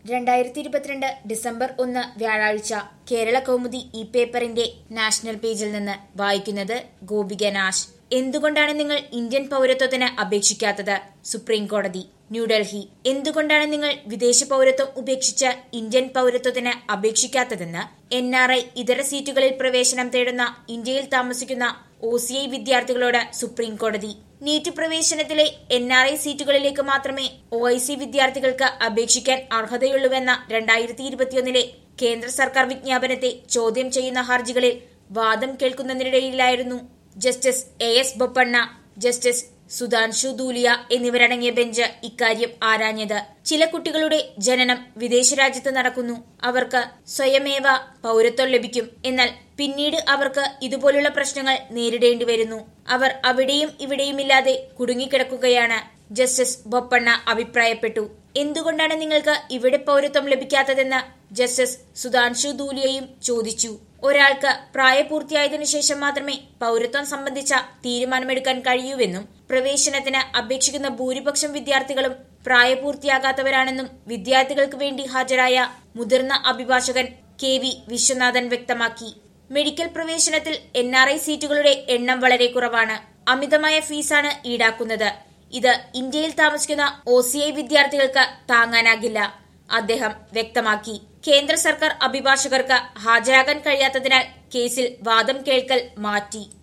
രണ്ടായിരത്തി ഇരുപത്തിരണ്ട് ഡിസംബർ ഒന്ന് വ്യാഴാഴ്ച കേരള കൗമുദി ഈ പേപ്പറിന്റെ നാഷണൽ പേജിൽ നിന്ന് വായിക്കുന്നത് ഗോപിക നാശ് എന്തുകൊണ്ടാണ് നിങ്ങൾ ഇന്ത്യൻ പൗരത്വത്തിന് അപേക്ഷിക്കാത്തത് സുപ്രീം കോടതി ന്യൂഡൽഹി എന്തുകൊണ്ടാണ് നിങ്ങൾ വിദേശ പൗരത്വം ഉപേക്ഷിച്ച് ഇന്ത്യൻ പൗരത്വത്തിന് അപേക്ഷിക്കാത്തതെന്ന് എൻ ആർ ഐ ഇതര സീറ്റുകളിൽ പ്രവേശനം തേടുന്ന ഇന്ത്യയിൽ താമസിക്കുന്ന ഒ സി ഐ വിദ്യാർത്ഥികളോട് സുപ്രീം കോടതി നീറ്റ് പ്രവേശനത്തിലെ എൻ ആർ ഐ സീറ്റുകളിലേക്ക് മാത്രമേ ഒ ഐ സി വിദ്യാർത്ഥികൾക്ക് അപേക്ഷിക്കാൻ അർഹതയുള്ളൂവെന്ന രണ്ടായിരത്തി ഇരുപത്തിയൊന്നിലെ കേന്ദ്ര സർക്കാർ വിജ്ഞാപനത്തെ ചോദ്യം ചെയ്യുന്ന ഹർജികളിൽ വാദം കേൾക്കുന്നതിനിടയിലായിരുന്നു justice A S Bopanna justice Sudhanshu Dhulia എന്നിവരടങ്ങിയ ബെഞ്ച് ഇക്കാര്യം ആരാഞ്ഞത് ചില കുട്ടികളുടെ ജനനം വിദേശ രാജ്യത്ത് നടക്കുന്നു അവർക്ക് സ്വയമേവ പൗരത്വം ലഭിക്കും എന്നാൽ പിന്നീട് അവർക്ക് ഇതുപോലുള്ള പ്രശ്നങ്ങൾ നേരിടേണ്ടി വരുന്നു അവർ അവിടെയും ഇവിടെയുമില്ലാതെ കുടുങ്ങിക്കിടക്കുകയാണ് ജസ്റ്റിസ് ബൊപ്പണ്ണ അഭിപ്രായപ്പെട്ടു എന്തുകൊണ്ടാണ് നിങ്ങൾക്ക് ഇവിടെ പൗരത്വം ലഭിക്കാത്തതെന്ന് ജസ്റ്റിസ് സുധാൻഷു ദൂലിയയും ചോദിച്ചു ഒരാൾക്ക് പ്രായപൂർത്തിയായതിനു ശേഷം മാത്രമേ പൗരത്വം സംബന്ധിച്ച തീരുമാനമെടുക്കാൻ കഴിയൂവെന്നും പ്രവേശനത്തിന് അപേക്ഷിക്കുന്ന ഭൂരിപക്ഷം വിദ്യാർത്ഥികളും പ്രായപൂർത്തിയാകാത്തവരാണെന്നും വിദ്യാർത്ഥികൾക്ക് വേണ്ടി ഹാജരായ മുതിർന്ന അഭിഭാഷകൻ കെ വി വിശ്വനാഥൻ വ്യക്തമാക്കി മെഡിക്കൽ പ്രവേശനത്തിൽ എൻ ആർ ഐ സീറ്റുകളുടെ എണ്ണം വളരെ കുറവാണ് അമിതമായ ഫീസാണ് ഈടാക്കുന്നത് ഇത് ഇന്ത്യയിൽ താമസിക്കുന്ന ഒ സി ഐ വിദ്യാർത്ഥികൾക്ക് താങ്ങാനാകില്ല അദ്ദേഹം വ്യക്തമാക്കി കേന്ദ്ര സർക്കാർ അഭിഭാഷകർക്ക് ഹാജരാകാൻ കഴിയാത്തതിനാൽ കേസിൽ വാദം കേൾക്കൽ മാറ്റി